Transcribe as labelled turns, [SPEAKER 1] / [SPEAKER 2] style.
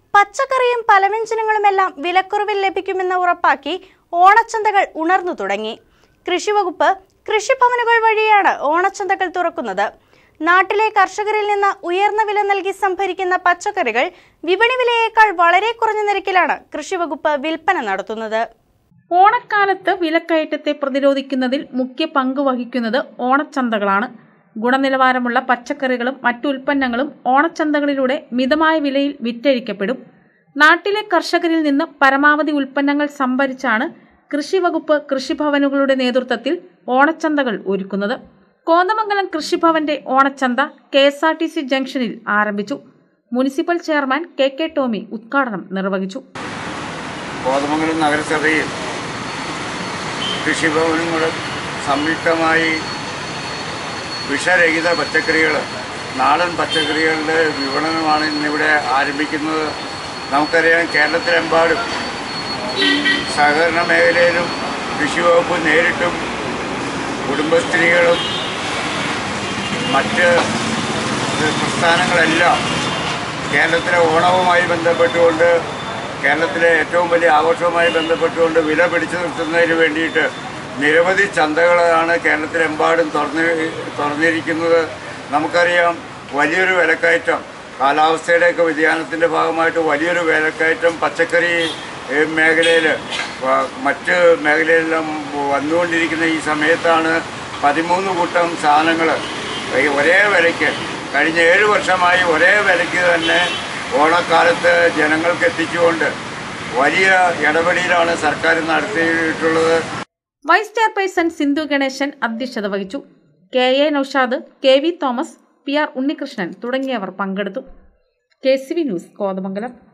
[SPEAKER 1] പച്ചക്കറിയും പലവ്യഞ്ജനങ്ങളുമെല്ലാം വിലക്കുറവിൽ ലഭിക്കുമെന്ന് ഉറപ്പാക്കി ഓണച്ചന്തകൾ ഉണർന്നു തുടങ്ങി കൃഷിവകുപ്പ് കൃഷിഭവനുകൾ വഴിയാണ് ഓണച്ചന്തകൾ തുറക്കുന്നത് നാട്ടിലെ കർഷകരിൽ നിന്ന് ഉയർന്ന വില നൽകി സംഭരിക്കുന്ന പച്ചക്കറികൾ വിപണി വിലയേക്കാൾ വളരെ കുറഞ്ഞ നിരക്കിലാണ് കൃഷിവകുപ്പ് വിൽപ്പന നടത്തുന്നത്
[SPEAKER 2] ഓണക്കാലത്ത് വിലക്കയറ്റത്തെ പ്രതിരോധിക്കുന്നതിൽ മുഖ്യ പങ്ക് വഹിക്കുന്നത് ഓണച്ചന്തകളാണ് ഗുണനിലവാരമുള്ള പച്ചക്കറികളും മറ്റു ഉൽപ്പന്നങ്ങളും ഓണച്ചന്തകളിലൂടെ മിതമായ വിലയിൽ വിറ്റഴിക്കപ്പെടും നാട്ടിലെ കർഷകരിൽ നിന്ന് പരമാവധി ഉൽപ്പന്നങ്ങൾ സംഭരിച്ചാണ് കൃഷിവകുപ്പ് കൃഷിഭവനുകളുടെ നേതൃത്വത്തിൽ ഓണച്ചന്തകൾ ഒരുക്കുന്നത് കോതമംഗലം കൃഷിഭവന്റെ ഓണച്ചന്ത K S R T C ജംഗ്ഷനിൽ ആരംഭിച്ചു municipal chairman K K Tomy ഉദ്ഘാടനം നിർവഹിച്ചു
[SPEAKER 3] കോതമംഗലം നഗരസഭയിൽ കൃഷിഭവനങ്ങളും സംയുക്തമായി വിഷരഹിത പച്ചക്കറികൾ നാടൻ പച്ചക്കറികളുടെ വിപണനമാണ് ഇന്നിവിടെ ആരംഭിക്കുന്നത് നമുക്കറിയാം കേരളത്തിലെമ്പാടും സഹകരണ മേഖലയിലും കൃഷിവകുപ്പ് നേരിട്ടും കുടുംബശ്രീകളും മറ്റ് പ്രസ്ഥാനങ്ങളെല്ലാം കേരളത്തിലെ ഓണവുമായി ബന്ധപ്പെട്ടുകൊണ്ട് കേരളത്തിലെ ഏറ്റവും വലിയ ആഘോഷവുമായി ബന്ധപ്പെട്ടുകൊണ്ട് വില പിടിച്ചു നിർത്തുന്നതിന് വേണ്ടിയിട്ട് നിരവധി ചന്തകളാണ് കേരളത്തിലെമ്പാടും തുറന്ന് തുറന്നിരിക്കുന്നത് നമുക്കറിയാം വലിയൊരു വിലക്കയറ്റം കാലാവസ്ഥയുടെയൊക്കെ വ്യതിയാനത്തിൻ്റെ ഭാഗമായിട്ട് വലിയൊരു വിലക്കയറ്റം പച്ചക്കറി മേഖലയിൽ മറ്റ് മേഖലയിലെല്ലാം വന്നുകൊണ്ടിരിക്കുന്ന ഈ സമയത്താണ് പതിമൂന്ന് കൂട്ടം സാധനങ്ങൾ ഒരേ വിലയ്ക്ക് കഴിഞ്ഞ ഏഴ് വർഷമായി ഒരേ വിലയ്ക്ക് തന്നെ ഓണക്കാലത്ത് ജനങ്ങൾക്ക് എത്തിച്ചുകൊണ്ട് വലിയ ഇടപെടലാണ് സർക്കാർ നടത്തിയിട്ടുള്ളത്
[SPEAKER 2] വൈസ് ചെയർപേഴ്സൺ സിന്ധു ഗണേശൻ അധ്യക്ഷത വഹിച്ചു K A Noushad K V Thomas P R Unnikrishnan തുടങ്ങിയവർ പങ്കെടുത്തു K C V news Kothamangalam